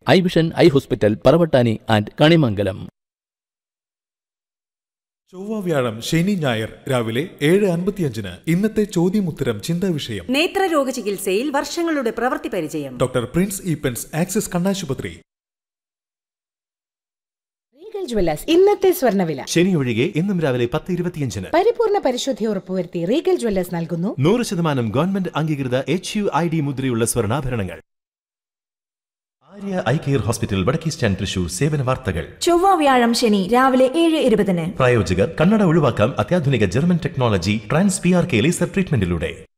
I vision eye hospital Paravattani and Kanimangalam ചൊവ്വ വ്യാഴം ശനി ഞായർ രാവിലെ ഏഴ് അൻപത്തിയഞ്ചിന് ഇന്നത്തെ ചോദ്യമുത്തരം ചിന്താ വിഷയം നേത്രരോഗ ചികിത്സയിൽ വർഷങ്ങളുടെ പ്രവൃത്തി പരിചയം ഡോക്ടർ പ്രിൻസ് ഈപ്പൻസ് ആക്സിസ് കണ്ണാശുപത്രി റീഗൽ ജ്വല്ലേഴ്സ് ഇന്നത്തെ സ്വർണ്ണവില ശനി ഒഴികെ ഇന്നും രാവിലെ പത്ത് ഇരുപത്തിയഞ്ചിന് പരിപൂർണ പരിശുദ്ധി ഉറപ്പുവരുത്തി റീഗൽ ജ്വല്ലേഴ്സ് നൽകുന്നു നൂറ് ശതമാനം ഗവൺമെന്റ് അംഗീകൃത എച്ച് യു ഐ ഡി മുദ്രയുള്ള സ്വർണ്ണാഭരണങ്ങൾ ആര്യ ഐ കെയർ ഹോസ്പിറ്റൽ വടക്കീസ്റ്റാൻ തൃശൂർ സേവന വാർത്തകൾ ചൊവ്വ വ്യാഴം ശനി രാവിലെ ഏഴ് ഇരുപതിന് പ്രായോജകർ കണ്ണട ഒഴിവാക്കാം അത്യാധുനിക German technology trans P R K laser ട്രീറ്റ്മെന്റിലൂടെ